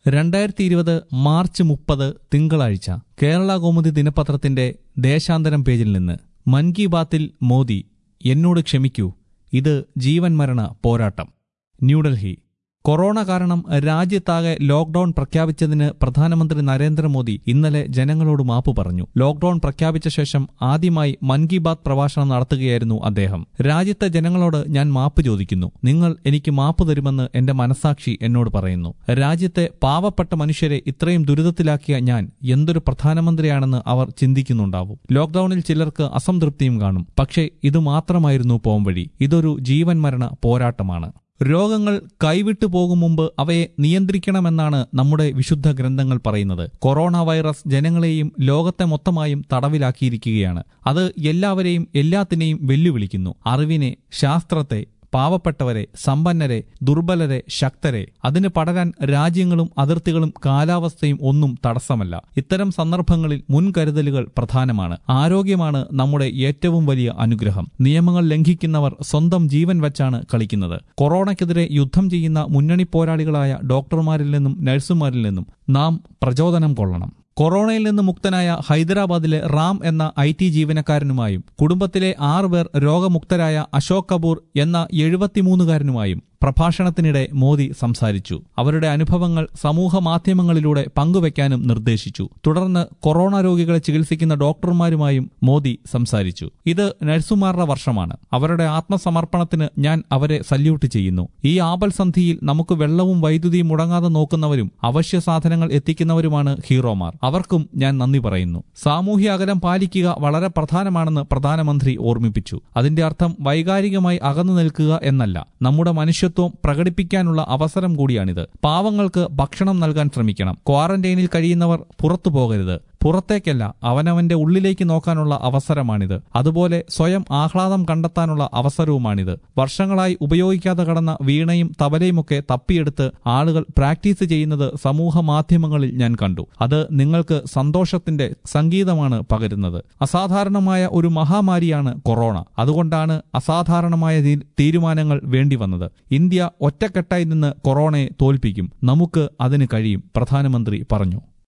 രണ്ടായിരത്തി ഇരുപത് മാർച്ച് മുപ്പത് തിങ്കളാഴ്ച കേരള കൗമുദി ദിനപത്രത്തിന്റെ ദേശാന്തരം പേജിൽ നിന്ന് മൻ കി ബാത്തിൽ മോദി എന്നോട് ക്ഷമിക്കൂ ഇത് ജീവൻ മരണ പോരാട്ടം ന്യൂഡൽഹി കൊറോണ കാരണം രാജ്യത്താകെ ലോക്ഡൌൺ പ്രഖ്യാപിച്ചതിന് പ്രധാനമന്ത്രി നരേന്ദ്രമോദി ഇന്നലെ ജനങ്ങളോട് മാപ്പ് പറഞ്ഞു ലോക്ഡൌൺ പ്രഖ്യാപിച്ച ശേഷം ആദ്യമായി മൻ കി ബാത് പ്രഭാഷണം നടത്തുകയായിരുന്നു അദ്ദേഹം രാജ്യത്തെ ജനങ്ങളോട് ഞാൻ മാപ്പ് ചോദിക്കുന്നു നിങ്ങൾ എനിക്ക് മാപ്പ് തരുമെന്ന് എന്റെ മനസാക്ഷി എന്നോട് പറയുന്നു രാജ്യത്തെ പാവപ്പെട്ട മനുഷ്യരെ ഇത്രയും ദുരിതത്തിലാക്കിയ ഞാൻ എന്തൊരു പ്രധാനമന്ത്രിയാണെന്ന് അവർ ചിന്തിക്കുന്നുണ്ടാവും ലോക്ഡൌണിൽ ചിലർക്ക് അസംതൃപ്തിയും കാണും പക്ഷേ ഇത് മാത്രമായിരുന്നു പോംവഴി ഇതൊരു ജീവൻ മരണ പോരാട്ടമാണ് രോഗങ്ങൾ കൈവിട്ടു പോകും മുമ്പ് അവയെ നിയന്ത്രിക്കണമെന്നാണ് നമ്മുടെ വിശുദ്ധ ഗ്രന്ഥങ്ങൾ പറയുന്നത് കൊറോണ വൈറസ് ജനങ്ങളെയും ലോകത്തെ മൊത്തമായും തടവിലാക്കിയിരിക്കുകയാണ് അത് എല്ലാവരെയും എല്ലാത്തിനെയും വെല്ലുവിളിക്കുന്നു അറിവിനെ ശാസ്ത്രത്തെ പാവപ്പെട്ടവരെ സമ്പന്നരെ ദുർബലരെ ശക്തരെ അതിന് പടരാൻ രാജ്യങ്ങളും അതിർത്തികളും കാലാവസ്ഥയും ഒന്നും തടസ്സമല്ല ഇത്തരം സന്ദർഭങ്ങളിൽ മുൻകരുതലുകൾ പ്രധാനമാണ് ആരോഗ്യമാണ് നമ്മുടെ ഏറ്റവും വലിയ അനുഗ്രഹം നിയമങ്ങൾ ലംഘിക്കുന്നവർ സ്വന്തം ജീവൻ വച്ചാണ് കളിക്കുന്നത് കൊറോണയ്ക്കെതിരെ യുദ്ധം ചെയ്യുന്ന മുന്നണി പോരാളികളായ ഡോക്ടർമാരിൽ നിന്നും നഴ്സുമാരിൽ നിന്നും നാം പ്രചോദനം കൊള്ളണം കൊറോണയിൽ നിന്ന് മുക്തനായ ഹൈദരാബാദിലെ റാം എന്ന ഐ ടി ജീവനക്കാരനുമായും കുടുംബത്തിലെ ആറുപേർ രോഗമുക്തരായ അശോക് കപൂർ എന്ന എഴുപത്തിമൂന്നുകാരനുമായും പ്രഭാഷണത്തിനിടെ മോദി സംസാരിച്ചു അവരുടെ അനുഭവങ്ങൾ സമൂഹ മാധ്യമങ്ങളിലൂടെ പങ്കുവയ്ക്കാനും നിർദ്ദേശിച്ചു തുടർന്ന് കൊറോണ രോഗികളെ ചികിത്സിക്കുന്ന ഡോക്ടർമാരുമായും മോദി സംസാരിച്ചു ഇത് നഴ്സുമാരുടെ വർഷമാണ് അവരുടെ ആത്മസമർപ്പണത്തിന് ഞാൻ അവരെ സല്യൂട്ട് ചെയ്യുന്നു ഈ ആപൽസന്ധിയിൽ നമുക്ക് വെള്ളവും വൈദ്യുതിയും മുടങ്ങാതെ നോക്കുന്നവരും അവശ്യ സാധനങ്ങൾ എത്തിക്കുന്നവരുമാണ് ഹീറോമാർ അവർക്കും ഞാൻ നന്ദി പറയുന്നു സാമൂഹ്യ അകലം പാലിക്കുക വളരെ പ്രധാനമാണെന്ന് പ്രധാനമന്ത്രി ഓർമ്മിപ്പിച്ചു അതിന്റെ അർത്ഥം വൈകാരികമായി അകന്നു നിൽക്കുക എന്നല്ല നമ്മുടെ മനുഷ്യത്വം പ്രകടിപ്പിക്കാനുള്ള അവസരം കൂടിയാണിത് പാവങ്ങൾക്ക് ഭക്ഷണം നൽകാൻ ശ്രമിക്കണം ക്വാറന്റൈനിൽ കഴിയുന്നവർ പുറത്തു പോകരുത് പുറത്തേക്കല്ല അവനവന്റെ ഉള്ളിലേക്ക് നോക്കാനുള്ള അവസരമാണിത് അതുപോലെ സ്വയം ആഹ്ലാദം കണ്ടെത്താനുള്ള അവസരവുമാണിത് വർഷങ്ങളായി ഉപയോഗിക്കാതെ കടന്ന വീണയും തബലയുമൊക്കെ തപ്പിയെടുത്ത് ആളുകൾ പ്രാക്ടീസ് ചെയ്യുന്നത് സമൂഹ മാധ്യമങ്ങളിൽ ഞാൻ കണ്ടു അത് നിങ്ങൾക്ക് സന്തോഷത്തിന്റെ സംഗീതമാണ് പകരുന്നത് അസാധാരണമായ ഒരു മഹാമാരിയാണ് കൊറോണ അതുകൊണ്ടാണ് അസാധാരണമായ തീരുമാനങ്ങൾ വേണ്ടി വന്നത് ഇന്ത്യ ഒറ്റക്കെട്ടായി നിന്ന് കൊറോണയെ തോൽപ്പിക്കും നമുക്ക് അതിന് കഴിയും പ്രധാനമന്ത്രി പറഞ്ഞു